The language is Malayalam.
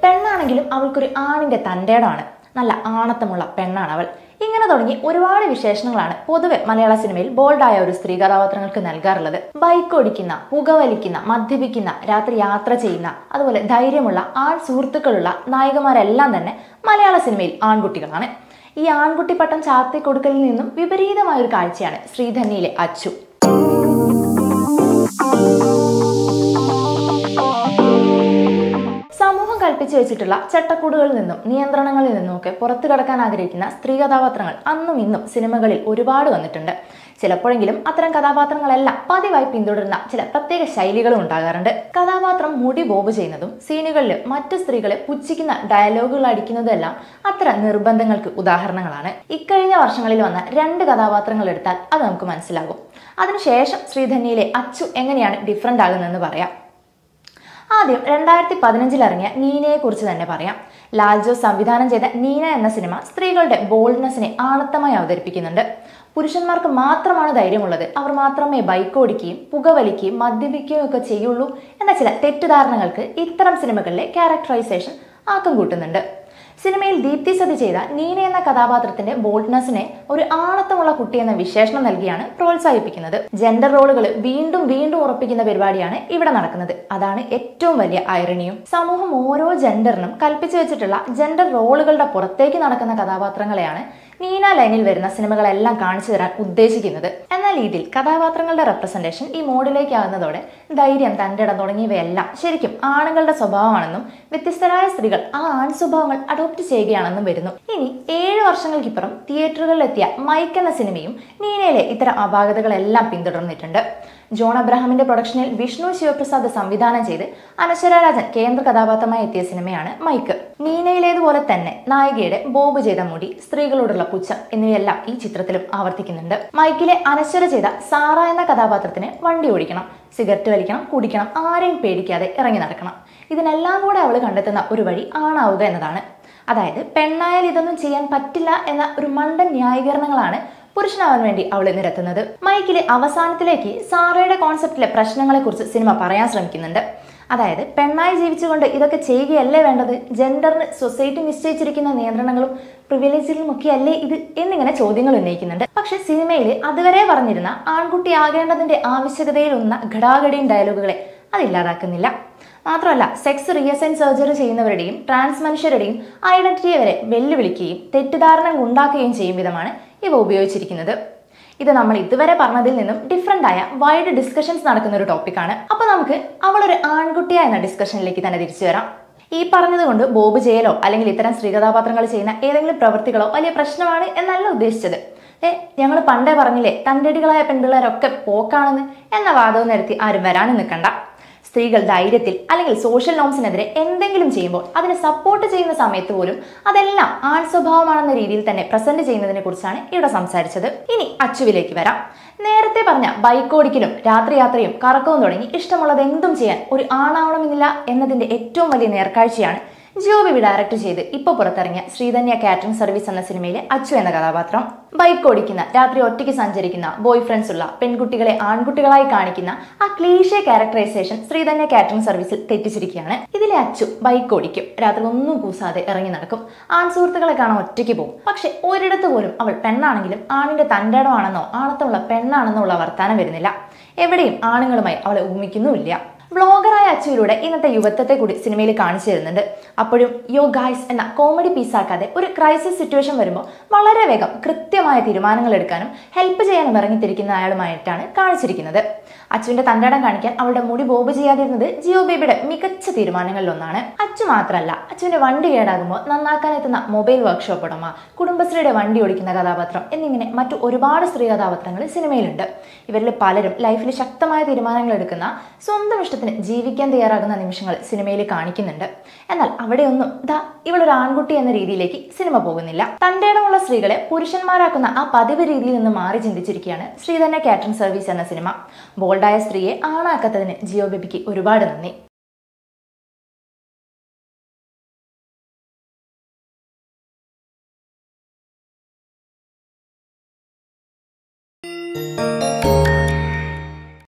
പെണ്ണാണെങ്കിലും അവൾക്കൊരു ആണിന്റെ തൻ്റെടാണ് നല്ല ആണത്തമുള്ള പെണ്ണാണ് അവൾ ഇങ്ങനെ തുടങ്ങി ഒരുപാട് വിശേഷണങ്ങളാണ് പൊതുവെ മലയാള സിനിമയിൽ ബോൾഡായ ഒരു സ്ത്രീ കഥാപാത്രങ്ങൾക്ക് നൽകാറുള്ളത് ബൈക്ക് ഓടിക്കുന്ന പുകവലിക്കുന്ന മദ്യപിക്കുന്ന രാത്രി യാത്ര ചെയ്യുന്ന അതുപോലെ ധൈര്യമുള്ള ആൺ സുഹൃത്തുക്കളുള്ള നായികമാരെല്ലാം തന്നെ മലയാള സിനിമയിൽ ആൺകുട്ടികളാണ് ഈ ആൺകുട്ടി പട്ടം ചാത്തി കൊടുക്കലിൽ നിന്നും വിപരീതമായ ഒരു കാഴ്ചയാണ് ശ്രീധന്യയിലെ അച്ചു സമൂഹം കൽപ്പിച്ചു വെച്ചിട്ടുള്ള ചട്ടക്കൂടുകളിൽ നിന്നും നിയന്ത്രണങ്ങളിൽ നിന്നുമൊക്കെ പുറത്തു കടക്കാൻ ആഗ്രഹിക്കുന്ന സ്ത്രീ കഥാപാത്രങ്ങൾ അന്നും ഇന്നും സിനിമകളിൽ ഒരുപാട് വന്നിട്ടുണ്ട് ചിലപ്പോഴെങ്കിലും അത്തരം കഥാപാത്രങ്ങളെല്ലാം പതിവായി പിന്തുടരുന്ന ചില പ്രത്യേക ശൈലികളും ഉണ്ടാകാറുണ്ട് കഥാപാത്രം മുടി ബോബ് ചെയ്യുന്നതും സീനുകളിൽ മറ്റു സ്ത്രീകളെ പുച്ഛിക്കുന്ന ഡയലോഗുകൾ അടിക്കുന്നതെല്ലാം അത്തരം നിർബന്ധങ്ങൾക്ക് ഉദാഹരണങ്ങളാണ് ഇക്കഴിഞ്ഞ വർഷങ്ങളിൽ വന്ന രണ്ട് കഥാപാത്രങ്ങൾ എടുത്താൽ അത് നമുക്ക് മനസ്സിലാകും അതിനുശേഷം ശ്രീധന്യയിലെ അച്ചു എങ്ങനെയാണ് ഡിഫറെൻ്റ് ആകുന്നതെന്ന് പറയാം ആദ്യം രണ്ടായിരത്തി പതിനഞ്ചിൽ ഇറങ്ങിയ നീനയെ കുറിച്ച് തന്നെ പറയാം ലാൽ ജോസ് സംവിധാനം ചെയ്ത നീന എന്ന സിനിമ സ്ത്രീകളുടെ ബോൾഡ്നെസ്സിനെ ആണത്തമായി അവതരിപ്പിക്കുന്നുണ്ട് പുരുഷന്മാർക്ക് മാത്രമാണ് ധൈര്യമുള്ളത് അവർ മാത്രമേ ബൈക്ക് ഓടിക്കുകയും പുകവലിക്കുകയും മദ്യപിക്കുകയും ഒക്കെ ചെയ്യുള്ളൂ എന്ന ചില തെറ്റിദ്ധാരണകൾക്ക് ഇത്തരം സിനിമകളിലെ ക്യാരക്ടറൈസേഷൻ ആക്കം കൂട്ടുന്നുണ്ട് സിനിമയിൽ ദീപ്തി സതി ചെയ്ത നീന എന്ന കഥാപാത്രത്തിന്റെ ബോൾഡ്നെസ്സിനെ ഒരു ആണത്തമുള്ള കുട്ടി എന്ന വിശേഷണം നൽകിയാണ് പ്രോത്സാഹിപ്പിക്കുന്നത് ജെൻഡർ റോളുകൾ വീണ്ടും വീണ്ടും ഉറപ്പിക്കുന്ന പരിപാടിയാണ് ഇവിടെ നടക്കുന്നത് അതാണ് ഏറ്റവും വലിയ ഐറണിയും സമൂഹം ഓരോ ജെൻഡറിനും കൽപ്പിച്ചു വെച്ചിട്ടുള്ള ജെൻഡർ റോളുകളുടെ പുറത്തേക്ക് നടക്കുന്ന കഥാപാത്രങ്ങളെയാണ് നീന ലൈനിൽ വരുന്ന സിനിമകളെല്ലാം കാണിച്ചു തരാൻ ഉദ്ദേശിക്കുന്നത് എന്നാൽ ഇതിൽ കഥാപാത്രങ്ങളുടെ റെപ്രസെന്റേഷൻ ഈ മോഡിലേക്ക് ആകുന്നതോടെ ധൈര്യം തൻ്റെ ഇടം തുടങ്ങിയവയെല്ലാം ശരിക്കും ആണുങ്ങളുടെ സ്വഭാവമാണെന്നും വ്യത്യസ്തരായ സ്ത്രീകൾ ആ ആൺ സ്വഭാവങ്ങൾ അഡോപ്റ്റ് ചെയ്യുകയാണെന്നും വരുന്നു ഇനി ഏഴ് വർഷങ്ങൾക്കിപ്പുറം തിയേറ്ററുകളിലെത്തിയ മൈക്ക് എന്ന സിനിമയും നീനയിലെ ഇത്തരം അപാകതകളെല്ലാം പിന്തുടർന്നിട്ടുണ്ട് ജോൺ അബ്രഹാമിന്റെ പ്രൊഡക്ഷനിൽ വിഷ്ണു ശിവപ്രസാദ് സംവിധാനം ചെയ്ത് അനശ്വര രാജൻ കേന്ദ്ര കഥാപാത്രമായി എത്തിയ സിനിമയാണ് മൈക്ക് നീനയിലേതുപോലെ തന്നെ നായികയുടെ ബോബ് ചെയ്ത മുടി സ്ത്രീകളോടുള്ള പുച്ഛം എന്നിവയെല്ലാം ഈ ചിത്രത്തിലും ആവർത്തിക്കുന്നുണ്ട് മൈക്കിലെ അനശ്വര ചെയ്ത സാറ എന്ന കഥാപാത്രത്തിന് വണ്ടി ഓടിക്കണം സിഗരറ്റ് വലിക്കണം കുടിക്കണം ആരെയും പേടിക്കാതെ ഇറങ്ങി നടക്കണം ഇതിനെല്ലാം കൂടെ അവൾ കണ്ടെത്തുന്ന ഒരു വഴി ആണാവുക എന്നതാണ് അതായത് പെണ്ണായാൽ ഇതൊന്നും ചെയ്യാൻ പറ്റില്ല എന്ന ഒരു മണ്ടൻ ന്യായീകരണങ്ങളാണ് പുരുഷനാവാൻ വേണ്ടി അവൾ നിരത്തുന്നത് മൈക്കിലെ അവസാനത്തിലേക്ക് സാറയുടെ കോൺസെപ്റ്റിലെ പ്രശ്നങ്ങളെക്കുറിച്ച് സിനിമ പറയാൻ ശ്രമിക്കുന്നുണ്ട് അതായത് പെണ്ണായി ജീവിച്ചുകൊണ്ട് ഇതൊക്കെ ചെയ്യുകയല്ലേ വേണ്ടത് ജെൻഡറിന് സൊസൈറ്റി നിശ്ചയിച്ചിരിക്കുന്ന നിയന്ത്രണങ്ങളും പ്രിവിലേജിലും ഒക്കെ അല്ലേ ഇത് എന്നിങ്ങനെ ചോദ്യങ്ങൾ ഉന്നയിക്കുന്നുണ്ട് പക്ഷെ സിനിമയിൽ അതുവരെ പറഞ്ഞിരുന്ന ആൺകുട്ടിയാകേണ്ടതിന്റെ ആവശ്യകതയിലൊന്ന ഘടാഘടിയും ഡയലോഗുകളെ അതില്ലാതാക്കുന്നില്ല മാത്രമല്ല സെക്സ് റിയസൈൻ സർജറി ചെയ്യുന്നവരുടെയും ട്രാൻസ് മനുഷ്യരുടെയും ഐഡന്റിറ്റിയെ വരെ വെല്ലുവിളിക്കുകയും തെറ്റിദ്ധാരണകൾ ഉണ്ടാക്കുകയും ചെയ്യും വിധമാണ് ഇവ ഉപയോഗിച്ചിരിക്കുന്നത് ഇത് നമ്മൾ ഇതുവരെ പറഞ്ഞതിൽ നിന്നും ഡിഫറെന്റ് ആയ വൈഡ് ഡിസ്കഷൻസ് നടക്കുന്ന ഒരു ടോപ്പിക്കാണ് അപ്പൊ നമുക്ക് അവളൊരു ആൺകുട്ടിയ എന്ന ഡിസ്കഷനിലേക്ക് തന്നെ തിരിച്ചു വരാം ഈ പറഞ്ഞതുകൊണ്ട് ബോബ് ചെയ്യലോ അല്ലെങ്കിൽ ഇത്തരം സ്ത്രീ കഥാപാത്രങ്ങൾ ചെയ്യുന്ന ഏതെങ്കിലും പ്രവൃത്തികളോ വലിയ പ്രശ്നമാണ് എന്നല്ല ഉദ്ദേശിച്ചത് ഏ ഞങ്ങൾ പണ്ടേ പറഞ്ഞില്ലേ തൻ്റെടികളായ പെൺപിള്ളേരൊക്കെ പോക്കാണെന്ന് എന്ന വാദവും നിരത്തി ആരും വരാനും നിൽക്കണ്ട സ്ത്രീകൾ ധൈര്യത്തിൽ അല്ലെങ്കിൽ സോഷ്യൽ നോംസിനെതിരെ എന്തെങ്കിലും ചെയ്യുമ്പോൾ അതിനെ സപ്പോർട്ട് ചെയ്യുന്ന സമയത്ത് പോലും അതെല്ലാം ആൺ സ്വഭാവമാണെന്ന രീതിയിൽ തന്നെ പ്രസന്റ് ചെയ്യുന്നതിനെ കുറിച്ചാണ് ഇവിടെ സംസാരിച്ചത് ഇനി അച്ചുവിലേക്ക് വരാം നേരത്തെ പറഞ്ഞ ബൈക്ക് ഓടിക്കലും രാത്രി യാത്രയും കറക്കവും തുടങ്ങി ഇഷ്ടമുള്ളത് എന്തും ചെയ്യാൻ ഒരു ആണാവണമെന്നില്ല എന്നതിന്റെ ഏറ്റവും വലിയ നേർക്കാഴ്ചയാണ് ജിയോ ബിബി ഡയറക്ട് ചെയ്ത് ഇപ്പൊ പുറത്തിറങ്ങിയ ശ്രീധന്യ കാറ്ററിംഗ് സർവീസ് എന്ന സിനിമയിലെ അച്ചു എന്ന കഥാപാത്രം ബൈക്ക് ഓടിക്കുന്ന രാത്രി ഒറ്റയ്ക്ക് സഞ്ചരിക്കുന്ന ബോയ് ഫ്രണ്ട്സ് ഉള്ള പെൺകുട്ടികളെ ആൺകുട്ടികളായി കാണിക്കുന്ന ആ ക്ലീഷേ ക്യാരക്ടറൈസേഷൻ ശ്രീധന്യ കാറ്ററിംഗ് സർവീസിൽ തെറ്റിച്ചിരിക്കുകയാണ് ഇതിലെ അച്ചു ബൈക്ക് ഓടിക്കും രാത്രി ഒന്നും കൂസാതെ ഇറങ്ങി നടക്കും ആൺ സുഹൃത്തുക്കളെ കാണാൻ ഒറ്റയ്ക്ക് പോകും പക്ഷെ ഒരിടത്ത് പോലും അവൾ പെണ്ണാണെങ്കിലും ആണിന്റെ തൻ്റെടമാണെന്നോ ആണത്തുള്ള പെണ്ണാണെന്നോ ഉള്ള വർത്താനം വരുന്നില്ല എവിടെയും ആണുങ്ങളുമായി അവളെ ഊമിക്കുന്നുമില്ല വ്ളോഗറായ അച്ചുവിലൂടെ ഇന്നത്തെ യുവത്വത്തെ കൂടി സിനിമയിൽ കാണിച്ചു തരുന്നുണ്ട് അപ്പോഴും യോ ഗായ്സ് എന്ന കോമഡി പീസാക്കാതെ ഒരു ക്രൈസിസ് സിറ്റുവേഷൻ വരുമ്പോൾ വളരെ വേഗം കൃത്യമായ തീരുമാനങ്ങൾ എടുക്കാനും ഹെൽപ്പ് ചെയ്യാനും ഇറങ്ങിത്തിരിക്കുന്ന അയാളുമായിട്ടാണ് കാണിച്ചിരിക്കുന്നത് അച്ചുവിന്റെ തണ്ടടം കാണിക്കാൻ അവളുടെ മുടി ബോബ് ചെയ്യാതിരുന്നത് ജിയോ ബേബിയുടെ മികച്ച തീരുമാനങ്ങളിലൊന്നാണ് അച്ചു മാത്രമല്ല അച്ചുവിന്റെ വണ്ടി കേടാകുമ്പോൾ നന്നാക്കാൻ എത്തുന്ന മൊബൈൽ വർക്ക്ഷോപ്പ് ഉടമ കുടുംബശ്രീയുടെ വണ്ടി ഓടിക്കുന്ന കഥാപാത്രം എന്നിങ്ങനെ മറ്റു ഒരുപാട് സ്ത്രീ കഥാപാത്രങ്ങൾ സിനിമയിലുണ്ട് ഇവരിൽ പലരും ലൈഫിൽ ശക്തമായ തീരുമാനങ്ങൾ എടുക്കുന്ന സ്വന്തം ഇഷ്ടത്തിന് ജീവിക്കാൻ തയ്യാറാകുന്ന നിമിഷങ്ങൾ സിനിമയിൽ കാണിക്കുന്നുണ്ട് എന്നാൽ അവിടെയൊന്നും ദാ ഇവളൊരു ആൺകുട്ടി എന്ന രീതിയിലേക്ക് സിനിമ പോകുന്നില്ല തന്റെ ഇടമുള്ള സ്ത്രീകളെ പുരുഷന്മാരാക്കുന്ന ആ പതിവ് രീതിയിൽ നിന്ന് മാറി ചിന്തിച്ചിരിക്കുകയാണ് ശ്രീധന്യ കാറ്ററിംഗ് സർവീസ് എന്ന സിനിമ ബോൾഡായ സ്ത്രീയെ ആണാക്കാത്തതിന് ജിയോ ബേബിക്ക് ഒരുപാട് നന്ദി